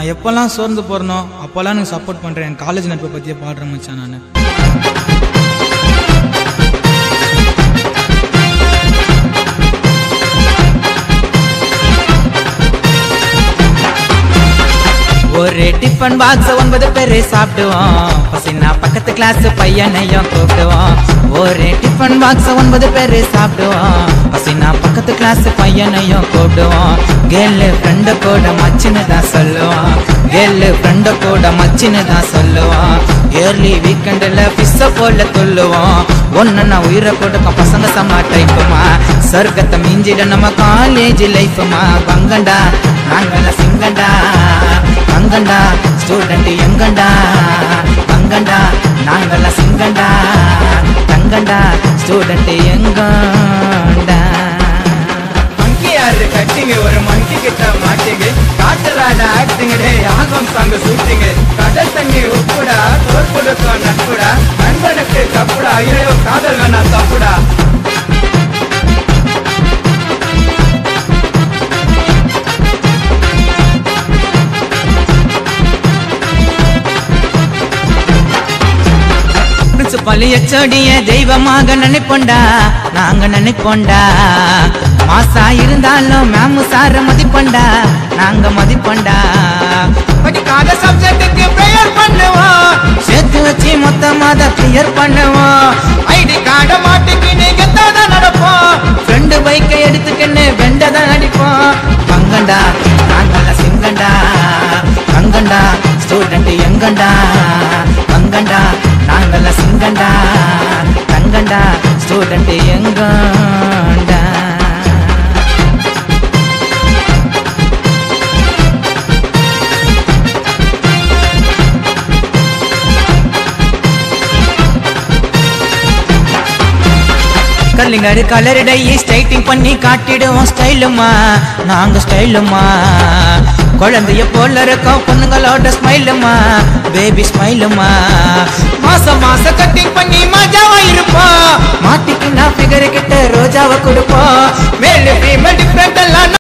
நான் எப்போல்லாம் சோர்ந்து போறனோ அப்போல்லாம் எனக்கு சப்போர்ட் பண்றேன் என் காலேஜ் நட்பை பத்தியே பாடுறேன் மச்சான் நான் ஒரு டிஃபன் பாக்ஸ் ஒன்பது பேரு சாப்பிடுவோம் பசினா பக்கத்து கிளாஸ் பையனையும் கூப்பிடுவோம் ஒரு டிஃபன் பாக்ஸ் ஒன்பது பேரு சாப்பிடுவோம் பசினா பக்கத்து கிளாஸ் பையனையும் கூப்பிடுவோம் கேர்ளு ஃப்ரெண்ட கூட மச்சின்னு தான் சொல்லுவோம் கேர்ளு ஃப்ரெண்ட கூட மச்சின்னு தான் சொல்லுவோம் இயர்லி வீக்கெண்டில் பிஸ்ஸ போல துள்ளுவோம் ஒன்னு நான் உயிரை கொடுக்கும் பசங்க சமா டைப்புமா சொர்க்கத்தை மிஞ்சிட நம்ம காலேஜ் லைஃப்மா பங்கண்டா நாங்கள சிங்கண்டா பங்கண்டா ஸ்டூடெண்ட் எங்கண்டா பங்கண்டா நாங்கள சிங்கண்டா தங்கண்டா ஸ்டூடெண்ட் எங்கண்டா மங்கியாரு கட்டிங்க ஒரு மங்கி கிட்ட மாட்டிங்க காட்டுறாட ஆக்டிங் டே ஆகம் சாங்க சூட்டிங்க கடல் தண்ணி உப்புடா தோல் கொடுக்கும் நட்புடா நண்பனுக்கு தப்புடா ஐயோ காதல் வேணா தப்புடா பிரின்சிபல் எச்சோடிய தெய்வமாக நினைப்போண்டா நாங்க நினைப்போண்டா மாசா இருந்தாலும் மேம் சார மதிப்போண்டா நாங்க மதிப்போண்டா படிக்காத சப்ஜெக்ட்டுக்கு ப்ரேயர் பண்ணுவோம் சேர்த்து வச்சு மொத்தமா தான் கிளியர் பண்ணுவோம் ஐடி கார்டை மாட்டுக்கு நீங்க தான் நடப்போம் ஃப்ரெண்டு பைக்கை எடுத்துக்கின்னு வெண்டதான் அடிப்போம் பங்கண்டா நாங்கள சிங்கண்டா பங்கண்டா ஸ்டூடெண்ட் எங்கண்டா பங்கண்டா நாங்கள சிங்கண்டா தங்கண்டா ஸ்டூடெண்ட் எங்கண்டா கல்லிங்கரு கலரடை ஸ்டைட்டிங் பண்ணி காட்டிடுவோம் ஸ்டைலுமா நாங்க ஸ்டைலுமா குழந்தைய போல இருக்கோம் பொண்ணுங்களோட ஸ்மைலுமா பேபி ஸ்மைலுமா மாசம் மாசம் கட்டிங் பண்ணி மஜாவா இருப்போம் மாட்டிக்கு நான் ஃபிகர் கிட்ட ரோஜாவை கொடுப்போம் மேல ஃபீமேல் டிஃப்ரெண்ட் எல்லாம்